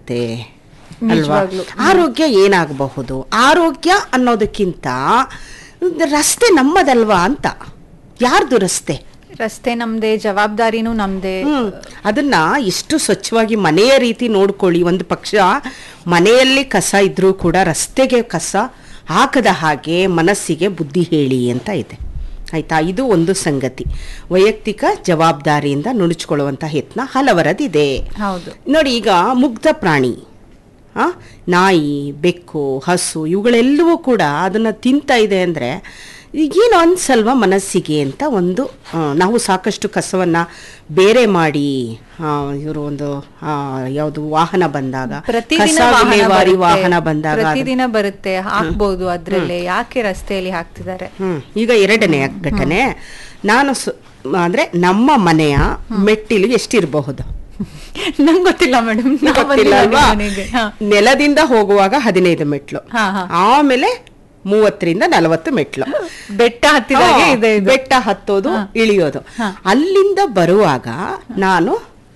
ಏನಾಗತ್ತೆ ಅಲ್ವಾ ನಿಜವಾಗ್ಲೂ. ಆರೋಗ್ಯ ಏನಾಗಬಹುದು ಆರೋಗ್ಯ ಅನ್ನೋದಕ್ಕಿಂತ ರಸ್ತೆ ನಮ್ಮದಲ್ವಾ ಅಂತ ಯಾರ್ದು ರಸ್ತೆ ರಸ್ತೆ ನಮ್ದೇ ಜವಾಬ್ದಾರಿನೂ ನಮ್ದೇ ಹ್ಮ್ ಅದನ್ನ ಎಷ್ಟು ಸ್ವಚ್ಛವಾಗಿ ಮನೆಯ ರೀತಿ ನೋಡ್ಕೊಳ್ಳಿ ಒಂದು ಪಕ್ಷ ಮನೆಯಲ್ಲಿ ಕಸ ಇದ್ರೂ ಕೂಡ ರಸ್ತೆಗೆ ಕಸ ಹಾಕದ ಹಾಗೆ ಮನಸ್ಸಿಗೆ ಬುದ್ಧಿ ಹೇಳಿ ಅಂತ ಇದೆ ಆಯ್ತಾ ಇದು ಒಂದು ಸಂಗತಿ ವೈಯಕ್ತಿಕ ಜವಾಬ್ದಾರಿಯಿಂದ ನುಣುಚ್ಕೊಳ್ಳುವಂಥ ಯತ್ನ ಹಲವರದಿದೆ ಹೌದು ನೋಡಿ ಈಗ ಮುಗ್ಧ ಪ್ರಾಣಿ ಆ, ನಾಯಿ ಬೆಕ್ಕು ಹಸು ಇವುಗಳೆಲ್ಲವೂ ಕೂಡ ಅದನ್ನು ತಿಂತಾ ಇದೆ ಅಂದರೆ ಏನು ಅನ್ಸಲ್ವಾ ಮನಸ್ಸಿಗೆ ಅಂತ ಒಂದು ಆ, ನಾವು ಸಾಕಷ್ಟು ಕಸವನ್ನು ಬೇರೆ ಮಾಡಿ ಇವರು ಒಂದು ಆ, ಯಾವುದು ವಾಹನ ಬಂದಾಗ ಪ್ರತಿದಿನ ಕಸ ವಾಹನ ವಿಲೇವಾರಿ ಬರುತ್ತೆ. ವಾಹನ ಬಂದಾಗ ಅದು- ಪ್ರತಿದಿನ ಬರುತ್ತೆ ಹಾಕ್ಬೋದು ಅದ್ರಲ್ಲೇ ಯಾಕೆ ರಸ್ತೆಯಲ್ಲಿ ಹಾಕ್ತಿದ್ದಾರೆ ಹ್ಮ್ ಈಗ ಎರಡನೇ ಘಟನೆ ನಾನು ಸು- ಅಂದ್ರೆ ನಮ್ಮ ಮನೆಯ ಮೆಟ್ಟಿಲು ಎಷ್ಟಿರಬಹುದು ನಂಗೆ ಗೊತ್ತಿಲ್ಲ ಮೇಡಮ್ ಗೊತ್ತಿಲ್ಲ ಅಲ್ವಾ ನೆಲದಿಂದ ಹೋಗುವಾಗ ಹದಿನೈದು ಮೆಟ್ಲು ಹಾ, ಹಾ. ಆಮೇಲೆ ಮೂವತ್ತರಿಂದ ನಲವತ್ತು ಮೆಟ್ಲು ಬೆಟ್ಟ ಹತ್ತಿದಾಗೆ ಹಾ, ಇದೆ ಇದು ಬೆಟ್ಟ ಹತ್ತೋದು ಹಾ. ಇಳಿಯೋದು ಹಾ. ಅಲ್ಲಿಂದ ಬರುವಾಗ ನಾನು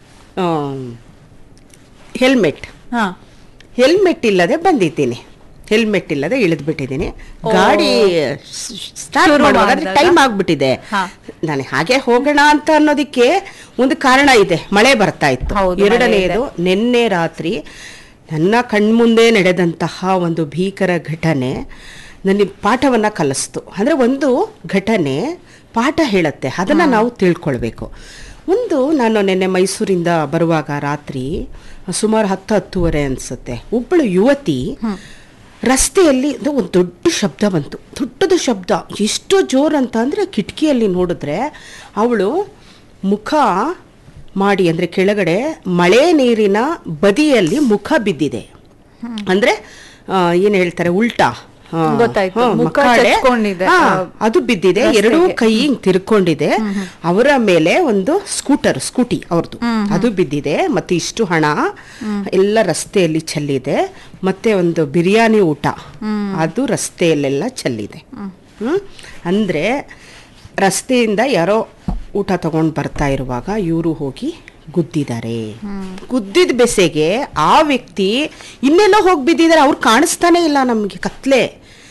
ಹೆಲ್ಮೆಟ್ ಹಾ ಹೆಲ್ಮೆಟ್ ಇಲ್ಲದೆ ಬಂದಿದ್ದೀನಿ ಹೆಲ್ಮೆಟ್ ಇಲ್ಲದೆ ಇಳಿದು ಬಿಟ್ಟಿದ್ದೀನಿ ಓ. ಗಾಡಿ ಸ್ಟಾರ್ಟ್ ಶುರು ಮಾಡುವಾಗ ಮಾಡಿದಾಗ? ಟೈಮ್ ಆಗ್ಬಿಟ್ಟಿದೆ ಹಾ. ನಾನು ಹಾಗೆ ಹೋಗೋಣ ಅಂತ ಅನ್ನೋದಕ್ಕೆ ಒಂದು ಕಾರಣ ಇದೆ ಮಳೆ ಬರ್ತಾ ಇತ್ತು ಹೌದು, ಮಳೆ ಎರಡನೆಯದು ನಿನ್ನೆ ರಾತ್ರಿ ನನ್ನ ಕಣ್ಮುಂದೆ ನಡೆದಂತಹ ಒಂದು ಭೀಕರ ಘಟನೆ ನನಗೆ ಪಾಠವನ್ನ ಕಲಿಸ್ತು ಅಂದ್ರೆ ಒಂದು ಘಟನೆ ಪಾಠ ಹೇಳುತ್ತೆ ಅದನ್ನ ನಾವು ತಿಳ್ಕೊಳ್ಬೇಕು ಒಂದು ನಾನು ನಿನ್ನೆ ಮೈಸೂರಿಂದ ಬರುವಾಗ ರಾತ್ರಿ ಸುಮಾರು ಹತ್ತು ಹತ್ತುವರೆ ಅನ್ಸುತ್ತೆ ಒಬ್ಬಳು ಯುವತಿ ರಸ್ತೆಯಲ್ಲಿ ಅದು ಒಂದು ದೊಡ್ಡ ಶಬ್ದ ಬಂತು ದೊಡ್ಡದು ಶಬ್ದ ಎಷ್ಟು ಜೋರು ಅಂತ ಅಂದರೆ ಕಿಟಕಿಯಲ್ಲಿ ನೋಡಿದ್ರೆ ಅವಳು ಮುಖ ಮಾಡಿ ಅಂದರೆ ಕೆಳಗಡೆ ಮಳೆ ನೀರಿನ ಬದಿಯಲ್ಲಿ ಮುಖ ಬಿದ್ದಿದೆ ಅಂದರೆ ಏನು ಹೇಳ್ತಾರೆ ಉಲ್ಟಾ ಆ, ಗೊತ್ತಾಯ್ತು. ಹಾ, ಮುಖ ಮಕ್ಕಳೇ- ಚಚ್ಕೊಂಡಿದೆ. ಹಾ, ಆ, ಅದು ಬಿದ್ದಿದೆ ರಸ್ತೆಗೆ. ಎರಡೂ ಕೈ ಹಿಂಗ್ ತಿರ್ಕೊಂಡಿದೆ ಅವರ ಮೇಲೆ ಒಂದು ಸ್ಕೂಟರ್ ಸ್ಕೂಟಿ ಅವ್ರದ್ದು ಅದು ಬಿದ್ದಿದೆ ಮತ್ತೆ ಇಷ್ಟು ಹಣ ಎಲ್ಲ ರಸ್ತೆಯಲ್ಲಿ ಚೆಲ್ಲಿದೆ ಮತ್ತೆ ಒಂದು ಬಿರಿಯಾನಿ ಊಟ ಅದು ರಸ್ತೆಯಲ್ಲೆಲ್ಲ ಚೆಲ್ಲಿದೆ ಹ್ಮ್ ಅಂದ್ರೆ ರಸ್ತೆಯಿಂದ ಯಾರೋ ಊಟ ತಗೊಂಡು ಬರ್ತಾ ಇರುವಾಗ ಇವರು ಹೋಗಿ ಗುದ್ದಿದ್ದಾರೆ ಗುದ್ದಿದ ಬೆಸೆಗೆ ಆ ವ್ಯಕ್ತಿ ಇನ್ನೆಲ್ಲೋ ಹೋಗಿ ಬಿದ್ದಿದ್ದಾರೆ ಅವ್ರು ಕಾಣಿಸ್ತಾನೆ ಇಲ್ಲ ನಮಗೆ ಕತ್ಲೆ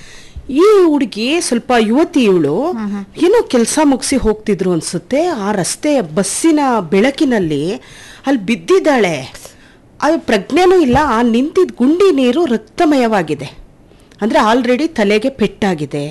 ಈ ಹುಡುಗಿ ಸ್ವಲ್ಪ ಯುವತಿ ಇವಳು ಏನೋ ಕೆಲಸ ಮುಗಿಸಿ ಹೋಗ್ತಿದ್ರು ಅನ್ಸುತ್ತೆ ಆ ರಸ್ತೆಯ ಬಸ್ಸಿನ ಬೆಳಕಿನಲ್ಲಿ ಅಲ್ಲಿ ಬಿದ್ದಿದ್ದಾಳೆ ಅದು ಪ್ರಜ್ಞೆನೂ ಇಲ್ಲ ಆ ನಿಂತಿದ್ದ ಗುಂಡಿ ನೀರು ರಕ್ತಮಯವಾಗಿದೆ ಅಂದ್ರೆ ಆಲ್ರೆಡಿ ತಲೆಗೆ ಪೆಟ್ಟಾಗಿದೆ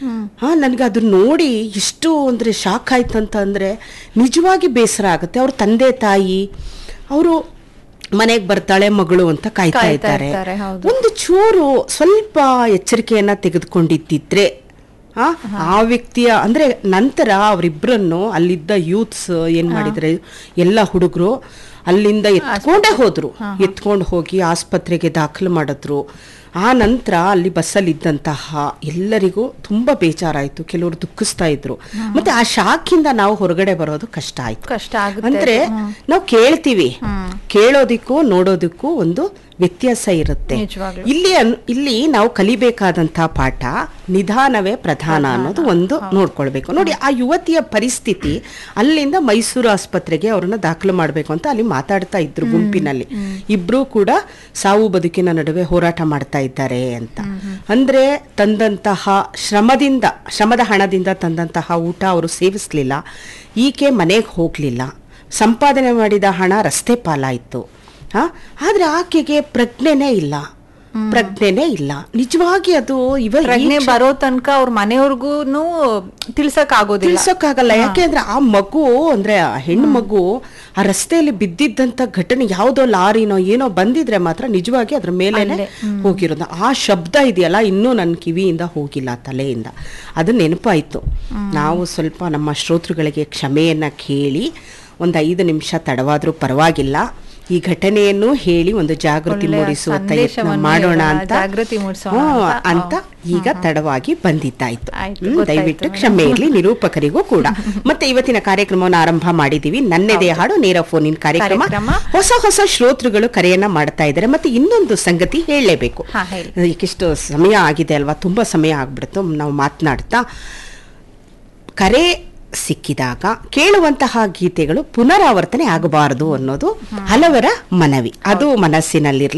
ಹಾ ನನಗೆ ಅದನ್ನ ನೋಡಿ ಎಷ್ಟು ಅಂದ್ರೆ ಶಾಕ್ ಆಯ್ತಂತ ಅಂದ್ರೆ ನಿಜವಾಗಿ ಬೇಸರ ಆಗುತ್ತೆ ಅವ್ರ ತಂದೆ ತಾಯಿ ಅವರು ಮನೆಗೆ ಬರ್ತಾಳೆ ಮಗಳು ಅಂತ ಕಾಯ್ತಾ ಕಾಯ್ತಾ ಇದ್ದಾರೆ ಇರ್ತಾರೆ, ಹೌದು. ಒಂದು ಚೂರು ಸ್ವಲ್ಪ ಎಚ್ಚರಿಕೆಯನ್ನ ತೆಗೆದುಕೊಂಡಿದ್ದಿದ್ರೆ ಆ, ಆ ವ್ಯಕ್ತಿಯ ಅಂದ್ರೆ ನಂತರ ಅವರಿಬ್ಬರನ್ನು ಅಲ್ಲಿದ್ದ ಯೂತ್ಸ್ ಏನ್ ಮಾಡಿದ್ರೆ ಎಲ್ಲ ಹುಡುಗರು ಅಲ್ಲಿಂದ ಎತ್ಕೊಂಡೇ ಹೋದ್ರು ಎತ್ಕೊಂಡು ಹೋಗಿ ಆಸ್ಪತ್ರೆಗೆ ದಾಖಲು ಮಾಡಿದ್ರು ಆ ನಂತರ ಅಲ್ಲಿ ಬಸ್ಸಲ್ಲಿ ಇದ್ದಂತಹ ಎಲ್ಲರಿಗೂ ತುಂಬಾ ಬೇಜಾರಾಯ್ತು ಕೆಲವರು ದುಃಖಿಸ್ತಾ ಇದ್ರು ಮತ್ತೆ ಆ ಶಾಕಿಂದ ನಾವು ಹೊರಗಡೆ ಬರೋದು ಕಷ್ಟ ಆಯ್ತು ಕಷ್ಟ ಆಗುತ್ತೆ ಅಂದ್ರೆ ಅದು. ಹ್ಮ್. ನಾವು ಕೇಳ್ತೀವಿ ಕೇಳೋದಿಕ್ಕೂ ನೋಡೋದಕ್ಕೂ ಒಂದು ವ್ಯತ್ಯಾಸ ಇರುತ್ತೆ ನಿಜವಾಗ್ಲೂ. ಇಲ್ಲಿ ಅನ್- ಇಲ್ಲಿ ನಾವು ಕಲಿಬೇಕಾದಂತಹ ಪಾಠ ನಿಧಾನವೇ ಪ್ರಧಾನ ಅನ್ನೋದು ಒಂದು ನೋಡ್ಕೊಳ್ಬೇಕು ನೋಡಿ ಆ ಯುವತಿಯ ಪರಿಸ್ಥಿತಿ ಅಲ್ಲಿಂದ ಮೈಸೂರು ಆಸ್ಪತ್ರೆಗೆ ಅವ್ರನ್ನ ದಾಖಲು ಮಾಡಬೇಕು ಅಂತ ಅಲ್ಲಿ ಮಾತಾಡ್ತಾ ಇದ್ರು ಗುಂಪಿನಲ್ಲಿ ಇಬ್ರು ಕೂಡ ಸಾವು ಬದುಕಿನ ನಡುವೆ ಹೋರಾಟ ಮಾಡ್ತಾ ಇದ್ದಾರೆ ಅಂತ ಅಂದ್ರೆ ತಂದಂತಹ ಶ್ರಮದಿಂದ ಶ್ರಮದ ಹಣದಿಂದ ತಂದಂತಹ ಊಟ ಅವರು ಸೇವಿಸ್ಲಿಲ್ಲ ಈಕೆ ಮನೆಗೆ ಹೋಗ್ಲಿಲ್ಲ ಸಂಪಾದನೆ ಮಾಡಿದ ಹಣ ರಸ್ತೆ ಪಾಲಾಯಿತು ಹಾ ಆದ್ರೆ ಆಕೆಗೆ ಪ್ರಜ್ಞೆನೇ ಇಲ್ಲ ಪ್ರಜ್ಞೆನೇ ಇಲ್ಲ ನಿಜವಾಗಿ ಅದು ಇವ ಪ್ರಜ್ಞೆ ಬರೋ ತನಕ ಅವ್ರ ಮನೆಯವ್ರಿಗೂ ತಿಳ್ಸಕ್ ಆಗೋದಿಲ್ಲ ತಿಳ್ಸೋಕ್ಕಾಗಲ್ಲ ಯಾಕೆಂದ್ರೆ ಆ ಮಗು ಅಂದ್ರೆ ಆ ಹೆಣ್ಣು ಮಗು ಆ ರಸ್ತೆಯಲ್ಲಿ ಬಿದ್ದಿದ್ದಂತ ಘಟನೆ ಯಾವುದೋ ಲಾರಿನೋ ಏನೋ ಬಂದಿದ್ರೆ ಮಾತ್ರ ನಿಜವಾಗಿ ಅದ್ರ ಮೇಲೇನೆ ಅಲ್ಲೇ, ಹೋಗಿರೋದು ಆ ಶಬ್ದ ಇದೆಯಲ್ಲ ಇನ್ನೂ ನನ್ನ ಕಿವಿಯಿಂದ ಹೋಗಿಲ್ಲ ತಲೆಯಿಂದ ಅದು ನೆನಪಾಯ್ತು ನಾವು ಸ್ವಲ್ಪ ನಮ್ಮ ಶ್ರೋತೃಗಳಿಗೆ ಕ್ಷಮೆಯನ್ನ ಕೇಳಿ ಒಂದು ಐದು ನಿಮಿಷ ತಡವಾದ್ರೂ ಪರವಾಗಿಲ್ಲ ಈ ಘಟನೆಯನ್ನು ಹೇಳಿ ಒಂದು ಜಾಗೃತಿ ಒಳ್ಳೆಯ ಮೂಡಿಸುವ ಪ್ರಯತ್ನ ಸಂದೇಶವನ್ನು ಮಾಡೋಣ ಹೇಳೋಣ, ಅಂತ ಜಾಗೃತಿ ಮೂಡಿಸೋಣ ಹ್ಮ್, ಅಂತ. ಅಂತ ಹ್ಮ್. ಈಗ ತಡವಾಗಿ ಬಂದಿದ್ದಾಯ್ತು ಆಯ್ತು, ಹ್ಮ್, ಗೊತ್ತಾಯ್ತು ದಯವಿಟ್ಟು ಮೇಡಮ್. ಕ್ಷಮೆ ಇರಲಿ ನಿರೂಪಕರಿಗೂ ಕೂಡ ಮತ್ತೆ ಇವತ್ತಿನ ಕಾರ್ಯಕ್ರಮವನ್ನು ಆರಂಭ ಮಾಡಿದೀವಿ ನನ್ನೆದೆ ಹಾಡು ನೇರ ಫೋನಿನ ಕಾರ್ಯಕ್ರಮ ಕಾರ್ಯಕ್ರಮ. ಹೊಸ ಹೊಸ ಶ್ರೋತೃಗಳು ಕರೆಯನ್ನ ಮಾಡ್ತಾ ಇದ್ದಾರೆ ಮತ್ತೆ ಇನ್ನೊಂದು ಸಂಗತಿ ಹೇಳಲೇಬೇಕು ಹಾ, ಹೇಳಿ. ಇದಕ್ಕಿಷ್ಟು ಸಮಯ ಆಗಿದೆ ಅಲ್ವಾ ತುಂಬಾ ಸಮಯ ಆಗ್ಬಿಡ್ತು ನಾವು ಮಾತನಾಡ್ತಾ ಕರೆ ಸಿಕ್ಕಿದಾಗ ಕೇಳುವಂತಹ ಗೀತೆಗಳು ಪುನರಾವರ್ತನೆ ಆಗಬಾರದು ಅನ್ನೋದು ಹಲವರ ಮನವಿ ಅದು ಮನಸ್ಸಿನಲ್ಲಿರ್ಲಿ